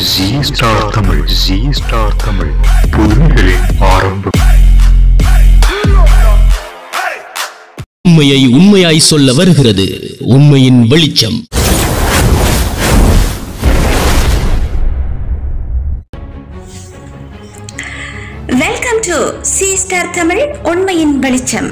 G star Tamil G star Tamil புதுமைகளின் ஆரம்பம் உண்மையை உண்மையாய் சொல்ல வருகிறது உண்மையின் வெளிச்சம் welcome to C star Tamil உண்மையின் வெளிச்சம்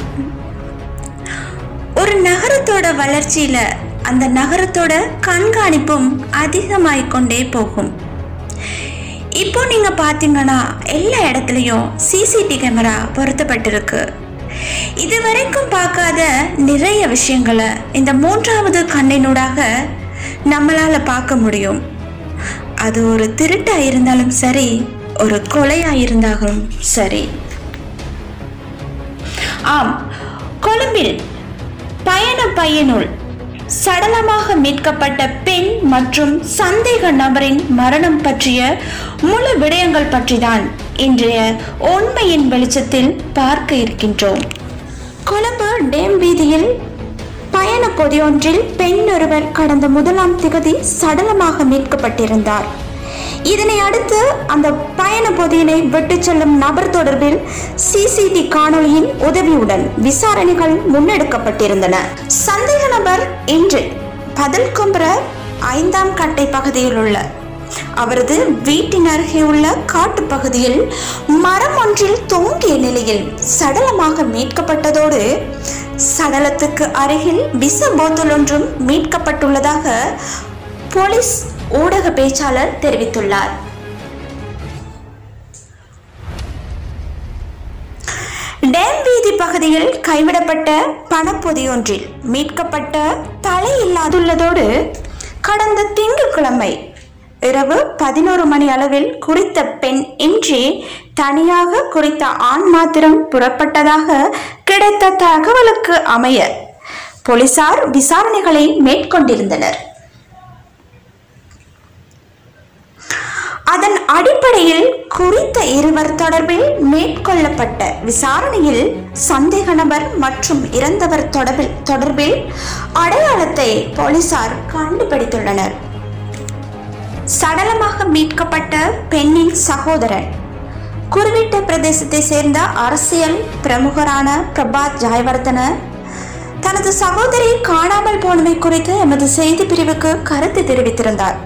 ஒரு நகரத்தோட வளர்ச்சியில அந்த நகரத்தோட கண்காணிப்பும் அதிகமாய் கொண்டே போகும் இப்போ நீங்க பாத்தீங்கன்னா எல்லா இடத்துலயும் சிசிடி கேமரா பொருத்தப்பட்டிருக்கு இதுவரைக்கும் பார்க்காத நிறைய விஷயங்களை இந்த மூன்றாவது கண்ணினூடாக நம்மளால பார்க்க முடியும் அது ஒரு திருட்டா இருந்தாலும் சரி ஒரு கொலையா இருந்தாலும் சரி ஆம் கொழும்பில் பயண பையனுள் சடலமாக மீட்கப்பட்ட பெண் மற்றும் சந்தேக நபரின் மரணம் பற்றிய முழு விடயங்கள் பற்றிதான் இன்றைய உண்மையின் வெளிச்சத்தில் பார்க்க இருக்கின்றோம் கொழும்பு டேம் வீதியில் பயண பொதியொன்றில் பெண் ஒருவர் கடந்த முதலாம் திகதி சடலமாக மீட்கப்பட்டிருந்தார் இதனை அடுத்து அந்த பயண பொதியினை விட்டுச் செல்லும் நபர் தொடர்பில் சிசிடி காணொளியின் உதவியுடன் விசாரணைகள் முன்னெடுக்கப்பட்டிருந்தன சந்தேக நபர் இன்று பதில் கொம்புற ஐந்தாம் கட்டை பகுதியில் உள்ள அவரது வீட்டின் அருகே உள்ள காட்டுப் பகுதியில் மரம் ஒன்றில் தொங்கிய நிலையில் சடலமாக மீட்கப்பட்டதோடு சடலத்துக்கு அருகில் விச போத்தல் ஒன்றும் மீட்கப்பட்டுள்ளதாக போலீஸ் ஊடக பேச்சாளர் தெரிவித்துள்ளார் டேம் வீதி பகுதியில் கைவிடப்பட்ட பணப்பொதியொன்றில் மீட்கப்பட்ட தலை இல்லாதுள்ளதோடு கடந்த திங்கட்கிழமை இரவு பதினோரு மணி அளவில் குறித்த பெண் இன்றி தனியாக குறித்த ஆண் மாத்திரம் புறப்பட்டதாக கிடைத்த தகவலுக்கு அமைய போலீசார் விசாரணைகளை மேற்கொண்டிருந்தனர் அதன் அடிப்படையில் குறித்த இருவர் தொடர்பில் மேற்கொள்ளப்பட்ட விசாரணையில் சந்தேக நபர் மற்றும் இறந்தவர் தொடர்பில் தொடர்பில் அடையாளத்தை போலீசார் கண்டுபிடித்துள்ளனர் சடலமாக மீட்கப்பட்ட பெண்ணின் சகோதரன் குருவிட்ட பிரதேசத்தை சேர்ந்த அரசியல் பிரமுகரான பிரபாத் ஜாயவர்தன தனது சகோதரி காணாமல் போனமை குறித்து எமது செய்தி பிரிவுக்கு கருத்து தெரிவித்திருந்தார்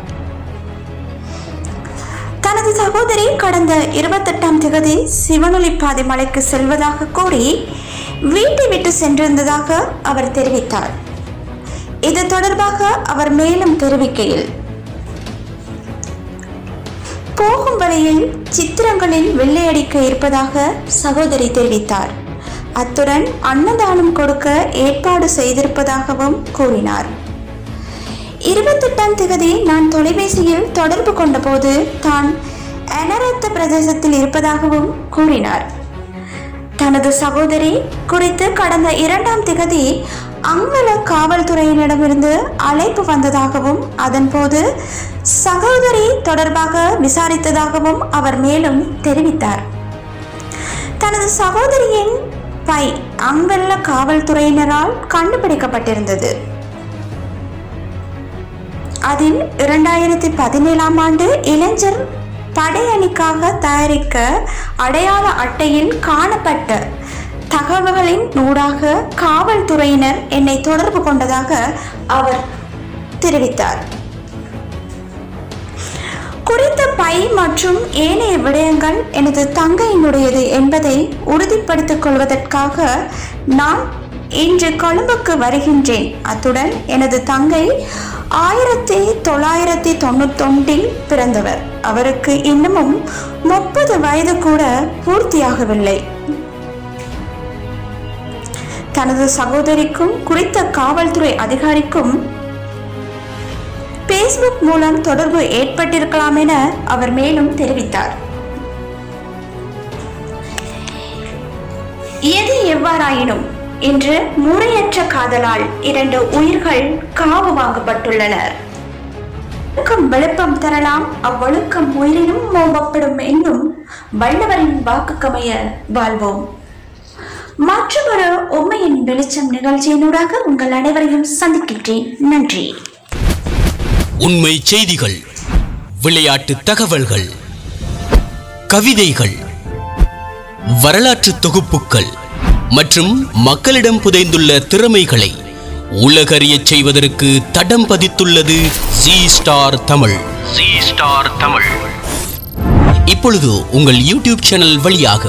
தனது சகோதரி கடந்த இருபத்தெட்டாம் தேதி சிவனொலிப்பாதை மலைக்கு செல்வதாக கூறி வீட்டை விட்டு சென்றிருந்ததாக அவர் தெரிவித்தார் இது தொடர்பாக அவர் மேலும் தெரிவிக்கையில் போகும் வழியில் சித்திரங்களில் வெள்ளையடிக்க இருப்பதாக சகோதரி தெரிவித்தார் அத்துடன் அன்னதானம் கொடுக்க ஏற்பாடு செய்திருப்பதாகவும் கூறினார் இருபத்தெட்டாம் தேதி நான் தொலைபேசியில் தொடர்பு கொண்டபோது தான் அனரத்த பிரதேசத்தில் இருப்பதாகவும் கூறினார் தனது சகோதரி குறித்து கடந்த இரண்டாம் திகதி அங்கல காவல்துறையினரிடமிருந்து அழைப்பு வந்ததாகவும் அதன்போது சகோதரி தொடர்பாக விசாரித்ததாகவும் அவர் மேலும் தெரிவித்தார் தனது சகோதரியின் பை அங்கல்ல காவல்துறையினரால் கண்டுபிடிக்கப்பட்டிருந்தது அதில் இரண்டாயிரத்தி பதினேழாம் ஆண்டு இளைஞர் படையணிக்காக தயாரிக்க அடையாள அட்டையில் காணப்பட்ட தகவல்களின் ஊடாக காவல்துறையினர் என்னை தொடர்பு கொண்டதாக அவர் தெரிவித்தார் குறித்த பை மற்றும் ஏனைய விடயங்கள் எனது தங்கையினுடையது என்பதை உறுதிப்படுத்திக் கொள்வதற்காக நான் இன்று கொழும்புக்கு வருகின்றேன் அத்துடன் எனது தங்கை ஆயிரத்தி தொள்ளாயிரத்தி தொண்ணூத்தொன்றில் பிறந்தவர் அவருக்கு இன்னமும் முப்பது வயது கூட பூர்த்தியாகவில்லை தனது சகோதரிக்கும் குறித்த காவல்துறை அதிகாரிக்கும் பேஸ்புக் மூலம் தொடர்பு ஏற்பட்டிருக்கலாம் என அவர் மேலும் தெரிவித்தார் எது எவ்வாறாயினும் இன்று முறையற்ற காதலால் இரண்டு உயிர்கள் காவு வாங்கப்பட்டுள்ளனர் ஒழுக்கம் விழுப்பம் தரலாம் அவ்வொழுக்கம் உயிரினும் மோபப்படும் என்னும் வல்லவரின் வாக்குக்கமைய வாழ்வோம் மற்றொரு உண்மையின் வெளிச்சம் நிகழ்ச்சியினூடாக உங்கள் அனைவரையும் சந்திக்கின்றேன் நன்றி உண்மை செய்திகள் விளையாட்டு தகவல்கள் கவிதைகள் வரலாற்று தொகுப்புகள் மற்றும் மக்களிடம் புதைந்துள்ள திறமைகளை உலகறியச் செய்வதற்கு தடம் பதித்துள்ளது G star Tamil G star Tamil இப்பொழுது உங்கள் யூடியூப் சேனல் வழியாக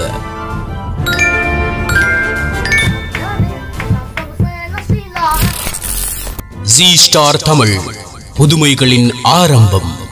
ஜி ஸ்டார் தமிழ் புதுமைகளின் ஆரம்பம்